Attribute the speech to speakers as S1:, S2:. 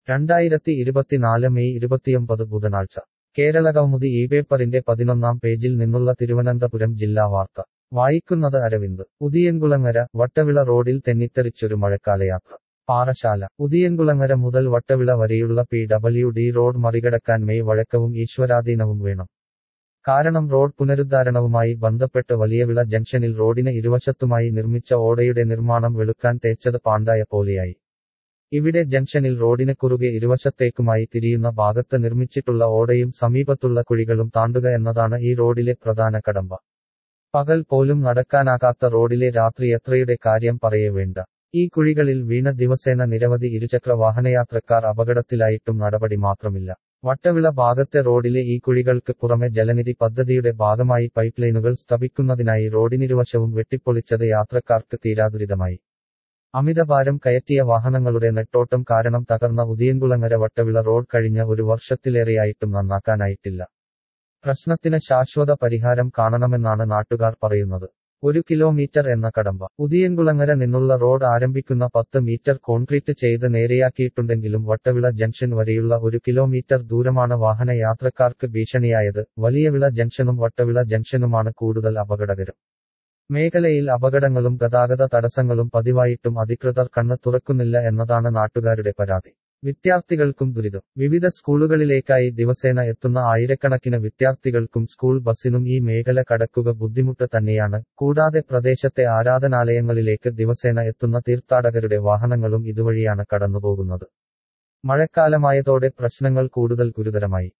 S1: രണ്ടായിരത്തി ഇരുപത്തിനാല് മെയ് ഇരുപത്തിയൊമ്പത് ബുധനാഴ്ച കേരളകൗമുദി ഈ പേപ്പറിന്റെ പതിനൊന്നാം പേജിൽ നിന്നുള്ള തിരുവനന്തപുരം ജില്ലാ വാർത്ത വായിക്കുന്നത് അരവിന്ദ് ഉദിയൻകുളങ്ങര വട്ടവിള റോഡിൽ തെന്നിത്തെറിച്ചൊരു മഴക്കാലയാത്ര പാറശാല ഉദിയൻകുളങ്ങര മുതൽ വട്ടവിള വരെയുള്ള പി ഡബ്ല്യു ഡി റോഡ് മറികടക്കാൻ മെയ് വഴക്കവും ഈശ്വരാധീനവും വേണം കാരണം റോഡ് പുനരുദ്ധാരണവുമായി ബന്ധപ്പെട്ട് വലിയവിള ജംഗ്ഷനിൽ റോഡിന് ഇരുവശത്തുമായി നിർമ്മിച്ച ഓടയുടെ നിർമ്മാണം വെളുക്കാൻ തേച്ചത് പാണ്ടായ പോലെയായി ഇവിടെ ജംഗ്ഷനിൽ റോഡിന് കുറുകെ ഇരുവശത്തേക്കുമായി തിരിയുന്ന ഭാഗത്ത് നിർമ്മിച്ചിട്ടുള്ള ഓടയും സമീപത്തുള്ള കുഴികളും താണ്ടുക എന്നതാണ് ഈ റോഡിലെ പ്രധാന കടമ്പ പകൽ പോലും നടക്കാനാകാത്ത റോഡിലെ രാത്രി യാത്രയുടെ കാര്യം പറയേ വേണ്ട ഈ കുഴികളിൽ വീണ ദിവസേന നിരവധി ഇരുചക്ര വാഹനയാത്രക്കാർ അപകടത്തിലായിട്ടും നടപടി മാത്രമില്ല വട്ടവിള ഭാഗത്തെ റോഡിലെ ഈ കുഴികൾക്ക് പുറമെ ജലനിധി പദ്ധതിയുടെ ഭാഗമായി പൈപ്പ് ലൈനുകൾ സ്ഥാപിക്കുന്നതിനായി റോഡിനിരുവശവും വെട്ടിപ്പൊളിച്ചത് യാത്രക്കാർക്ക് തീരാദുരിതമായി അമിതഭാരം കയറ്റിയ വാഹനങ്ങളുടെ നെട്ടോട്ടം കാരണം തകർന്ന ഉദിയൻകുളങ്ങര വട്ടവിള റോഡ് കഴിഞ്ഞ ഒരു വർഷത്തിലേറെയായിട്ടും നന്നാക്കാനായിട്ടില്ല പ്രശ്നത്തിന് ശാശ്വത പരിഹാരം കാണണമെന്നാണ് നാട്ടുകാർ പറയുന്നത് ഒരു കിലോമീറ്റർ എന്ന കടമ്പ ഉദിയൻകുളങ്ങര നിന്നുള്ള റോഡ് ആരംഭിക്കുന്ന പത്ത് മീറ്റർ കോൺക്രീറ്റ് ചെയ്ത് നേരെയാക്കിയിട്ടുണ്ടെങ്കിലും വട്ടവിള ജംഗ്ഷൻ വരെയുള്ള ഒരു കിലോമീറ്റർ ദൂരമാണ് വാഹന യാത്രക്കാർക്ക് ഭീഷണിയായത് വലിയവിള ജംഗ്ഷനും വട്ടവിള ജംഗ്ഷനുമാണ് കൂടുതൽ അപകടകരം മേഖലയിൽ അപകടങ്ങളും ഗതാഗത തടസ്സങ്ങളും പതിവായിട്ടും അധികൃതർ കണ്ണ് തുറക്കുന്നില്ല എന്നതാണ് നാട്ടുകാരുടെ പരാതി വിദ്യാർത്ഥികൾക്കും ദുരിതം വിവിധ സ്കൂളുകളിലേക്കായി ദിവസേന എത്തുന്ന ആയിരക്കണക്കിന് വിദ്യാർത്ഥികൾക്കും സ്കൂൾ ബസ്സിനും ഈ മേഖല കടക്കുക ബുദ്ധിമുട്ട് തന്നെയാണ് കൂടാതെ പ്രദേശത്തെ ആരാധനാലയങ്ങളിലേക്ക് ദിവസേന എത്തുന്ന തീർത്ഥാടകരുടെ വാഹനങ്ങളും ഇതുവഴിയാണ് കടന്നുപോകുന്നത് മഴക്കാലമായതോടെ പ്രശ്നങ്ങൾ കൂടുതൽ ഗുരുതരമായി